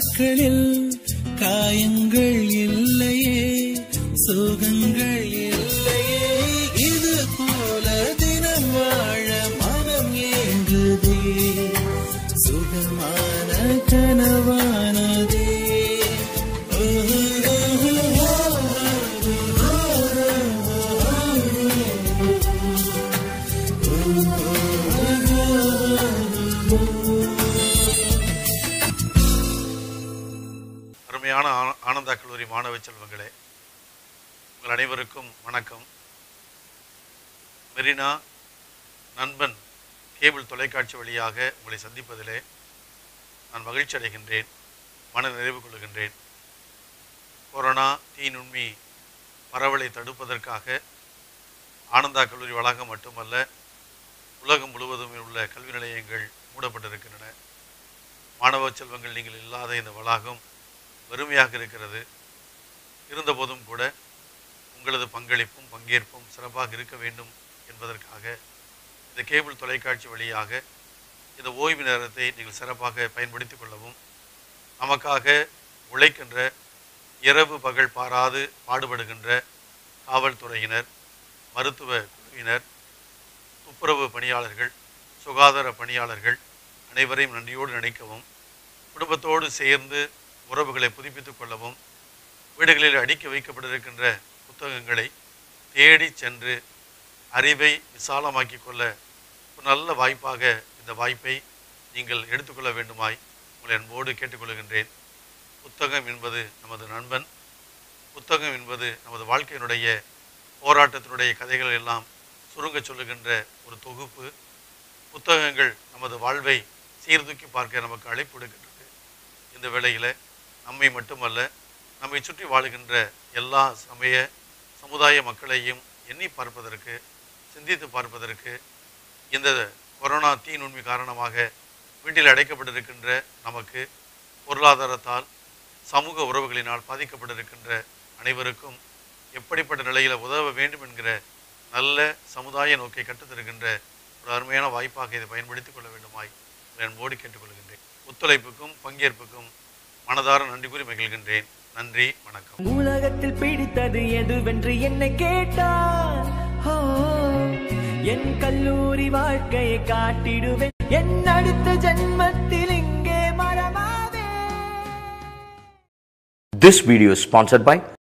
நாட்களில் காயங்கள் இல்லையே சுகங்கள் இல்லையே இது போல தினம் வாழ மனம் ஏங்குதே சுகமான கனவானதே அருமையான ஆன- ஆனந்தா கல்லூரி மாணவ செல்வங்களே உங்கள் அனைவருக்கும் வணக்கம் மெரினா நண்பன் கேபிள் தொலைக்காட்சி வழியாக உங்களை சந்திப்பதிலே நான் மகிழ்ச்சி அடைகின்றேன் மன நிறைவு கொள்கின்றேன் கொரோனா தீநுண்மி பரவலை தடுப்பதற்காக ஆனந்தா கல்லூரி வளாகம் மட்டுமல்ல உலகம் முழுவதும் உள்ள கல்வி நிலையங்கள் மூடப்பட்டிருக்கின்றன மாணவ செல்வங்கள் நீங்கள் இல்லாத இந்த வளாகம் வெறுமையாக இருக்கிறது இருந்தபோதும் கூட உங்களது பங்களிப்பும் பங்கேற்பும் சிறப்பாக இருக்க வேண்டும் என்பதற்காக இந்த கேபிள் தொலைக்காட்சி வழியாக இந்த ஓய்வு நேரத்தை நீங்கள் சிறப்பாக பயன்படுத்திக் கொள்ளவும் நமக்காக உழைக்கின்ற இரவு பகல் பாராது பாடுபடுகின்ற காவல்துறையினர் மருத்துவ குழுவினர் துப்புரவு பணியாளர்கள் சுகாதார பணியாளர்கள் அனைவரையும் நன்றியோடு நினைக்கவும் குடும்பத்தோடு சேர்ந்து உறவுகளை புதுப்பித்துக் கொள்ளவும் வீடுகளில் அடுக்கி வைக்கப்பட்டிருக்கின்ற புத்தகங்களை தேடி சென்று அறிவை விசாலமாக்கிக் கொள்ள ஒரு நல்ல வாய்ப்பாக இந்த வாய்ப்பை நீங்கள் எடுத்துக்கொள்ள வேண்டுமாய் உங்களை அன்போடு கேட்டுக்கொள்கின்றேன் புத்தகம் என்பது நமது நண்பன் புத்தகம் என்பது நமது வாழ்க்கையினுடைய போராட்டத்தினுடைய கதைகள் எல்லாம் சுருங்கச் சொல்லுகின்ற ஒரு தொகுப்பு புத்தகங்கள் நமது வாழ்வை சீர்தூக்கி பார்க்க நமக்கு அழைப்பு விடுக்கின்றது இந்த வேளையில் நம்மை மட்டுமல்ல நம்மை சுற்றி வாழுகின்ற எல்லா சமய சமுதாய மக்களையும் எண்ணி பார்ப்பதற்கு சிந்தித்து பார்ப்பதற்கு இந்த கொரோனா தீநுண்மி காரணமாக வீட்டில் அடைக்கப்பட்டிருக்கின்ற நமக்கு பொருளாதாரத்தால் சமூக உறவுகளினால் பாதிக்கப்பட்டிருக்கின்ற அனைவருக்கும் எப்படிப்பட்ட நிலையில் உதவ வேண்டும் என்கிற நல்ல சமுதாய நோக்கை கற்றுத்தருகின்ற ஒரு அருமையான வாய்ப்பாக இதை பயன்படுத்திக் கொள்ள வேண்டுமாய் உங்களை அன்போடு கேட்டுக்கொள்கின்றேன் ஒத்துழைப்புக்கும் பங்கேற்புக்கும் மனதார நன்றி கூறி மகிழ்கின்றேன் நன்றி வணக்கம் உலகத்தில் பிடித்தது எதுவென்று என்னை கேட்டார் ஓ, என் கல்லூரி வாழ்க்கையை காட்டிடுவேன் என் அடுத்த ஜென்மத்தில் இங்கே மரமாவே This video is sponsored by